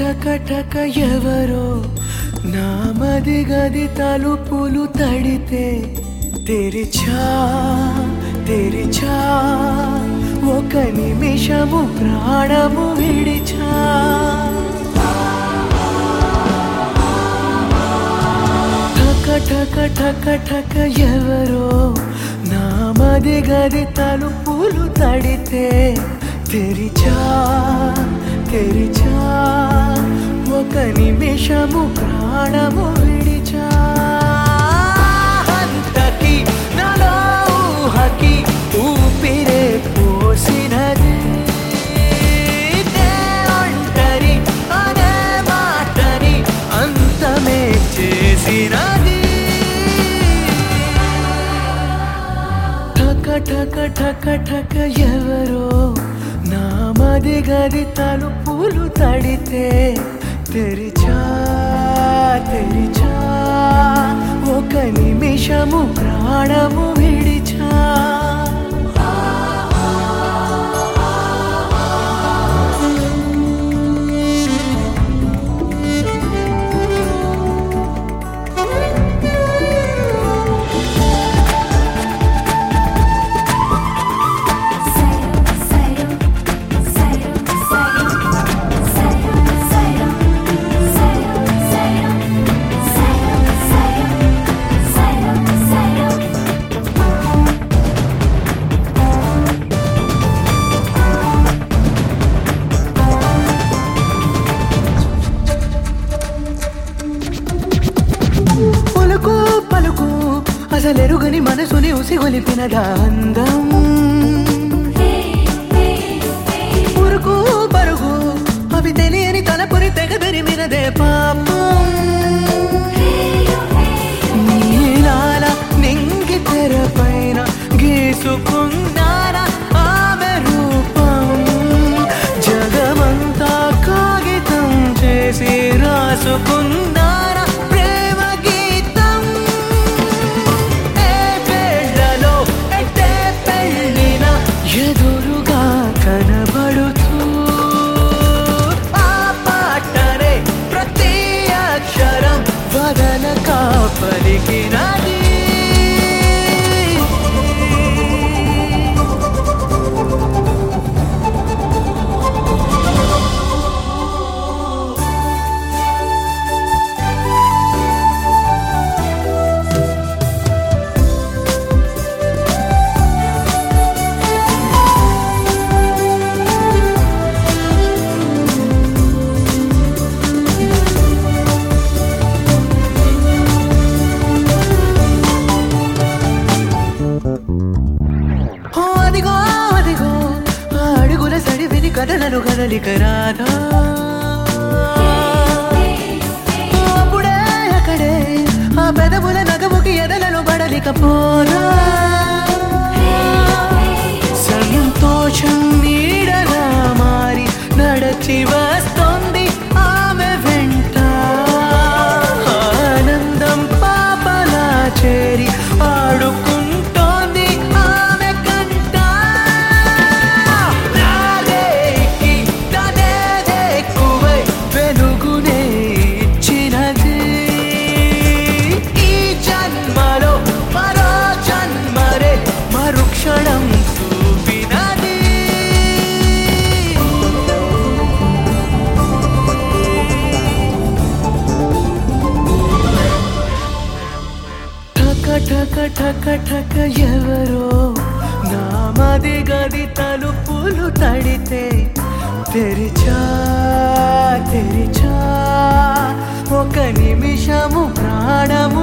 ఠక ఠక ఎవరో నామది గది తలుపులు తడితే తెరిచా తెరిచా ఒక నిమిషము ప్రాణము విడిచా ఠక ఠక ఠక ఠక ఎవరో నామది గది తలుపులు తడితే తెరిచా తెరిచా ఒక నిమిషము ప్రాణము విడిచా అంతకి నాలో ఊహకి ఊపిరే పోసినది నే ఒంటరి అనే మాటని అంతమే చేసినది ఠక ఠక ఠక ఠక ఎవరో నామది గది తలుపులు తడితే తెరిచా తెరిచా ఒక నిమిషము ప్రాణము విడిచా పలుకు పలుకు అసలెరుగని మనసుని ఉసిగొలిపినదా అందం ఉరుకు పరుగు అవి తెలియని తలపురి తెగదరిమినదే పాపం నీలాల నింగి తెరపైన గీసుకున్నారా ఆమె రూపం జగమంతా కాగితం చేసి రాసుకున్నారా ప్రేమ గీతం ఏ వేళలో ఎట్టే పెళ్ళిన ఎదురుగా కనబడుతూ ఆ పాటనే ప్రతి అక్షరం వదలక పలికినది ఓ అదిగో అదిగో ఆ అడుగుల సడివిని కదలను కదలిక రాధా ఓ అప్పుడే అక్కడే ఆ పెదవుల నగముకి ఎదలను బడలిక పోరా సంతోషం నీడలా మారి నడచి వస్తుంది ఆమె వెంట ఆనందం పాపలా చేరి ఆడుకుంటోంది ఆమె కంట నాదేకి తనేదెక్కువై వెలుగునే ఇచ్చినది ఈ జన్మలో మరో జన్మరే మరుక్షణం చూపినది ఠక ఠక ఠక ఠక ఎవరో నామది గది తలుపులు తడితే తెరిచా తెరిచా ఒక నిమిషము ప్రాణము